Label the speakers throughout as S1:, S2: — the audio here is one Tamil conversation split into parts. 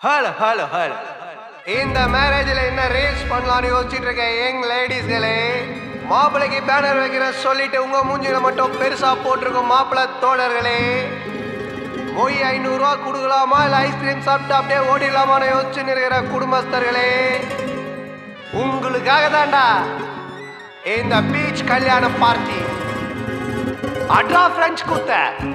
S1: ஹலோ ஹலோ ஹலோ இந்த மேரேஜில் என்ன ரீல்ஸ் பண்ணலாம்னு யோசிச்சுட்டு இருக்க யங் லேடிஸ்களே மாப்பிள்ளைக்கு பேனர் வைக்கிறேன் சொல்லிட்டு உங்க மூஞ்சில மட்டும் பெருசா போட்டிருக்கும் மாப்பிள்ளை தோழர்களே மொய் ஐநூறுரூவா கொடுக்கலாமா இல்லை ஐஸ்கிரீம் சாப்பிட்டு அப்படியே ஓடிடலாமான்னு யோசிச்சு இருக்கிற குடும்பஸ்தர்களே உங்களுக்காக தான்டா இந்த பீச் கல்யாண பார்ட்டி அட்ரா பிரெஞ்சு குத்த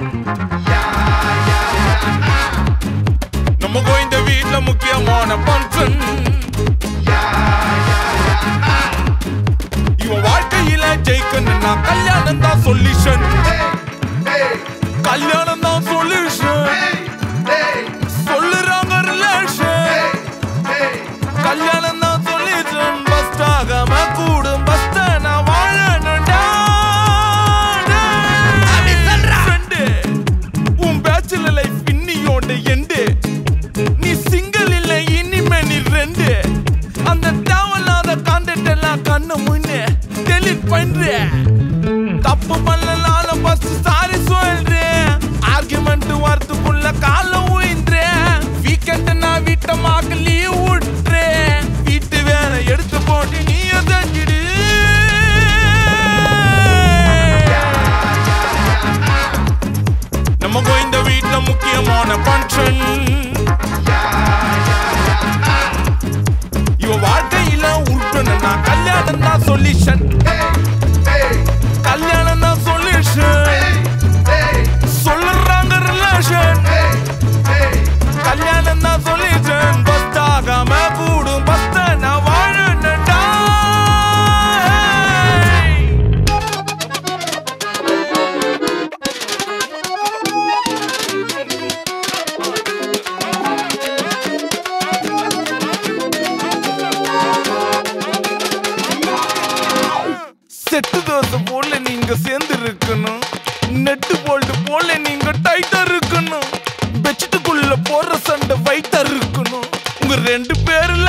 S2: நமக்கு இந்த வீட்ல முக்கியமான ஃபங்க்ஷன் இவன் வாழ்க்கையில ஜெயிக்கணும்னா கல்யாணம் தான் சொல்யூஷன் கல்யாணம் தான் சொல்யூஷன் சொல்லுறாங்க ரிலேஷன் கல்யாணம் தான் சொல்யூஷன் பஸ்ட் ஆகாம கூடும் பஸ்ட் நான் வாழணும்டா Friend, உன் பேச்சுலர் லைஃப் இன்னியோட எண்டு நீ சிங்கிள் இல்ல இனிமே நீ ரெண்டு அந்த தேவையில்லாத கான்டென்ட் எல்லாம் கண்ணு முன்னே டெலிட் பண்ற தப்பு பண்ணலால ஃபர்ஸ்ட் சாரி சொல்றேன் ஆர்குமெண்ட் வரதுக்குள்ள கால உயின்றேன் வீக்கெண்ட் நான் வீட்டமாக லீவ் விட்டுறேன் வீட்டு வேலை எடுத்து போட்டு நீ எதங்கிடு நமக்கு இந்த வீட்ல முக்கியமான ஃபங்க்ஷன் இவ வாழ்க்கையில உருட்டணும்னா கல்யாணம் தான் சொல்யூஷன் கல்யாணம் தான் சொல்யூஷன் சொல்லுறாங்க ரிலேஷன் கல்யாணம் தான் சொல்யூஷன் பஸ்ட் ஆகாம கூடும் பஸ்ட நான் வாழணும்டா செட்டு தோசை போல நீங்க சேர்ந்து இருக்கணும் நெட்டு போல்ட் போல நீங்க டைட்டா இருக்கணும் பெட்ஷீட்டுக்குள்ள போற சண்டை வைட்டா இருக்கணும் உங்க ரெண்டு பேர்ல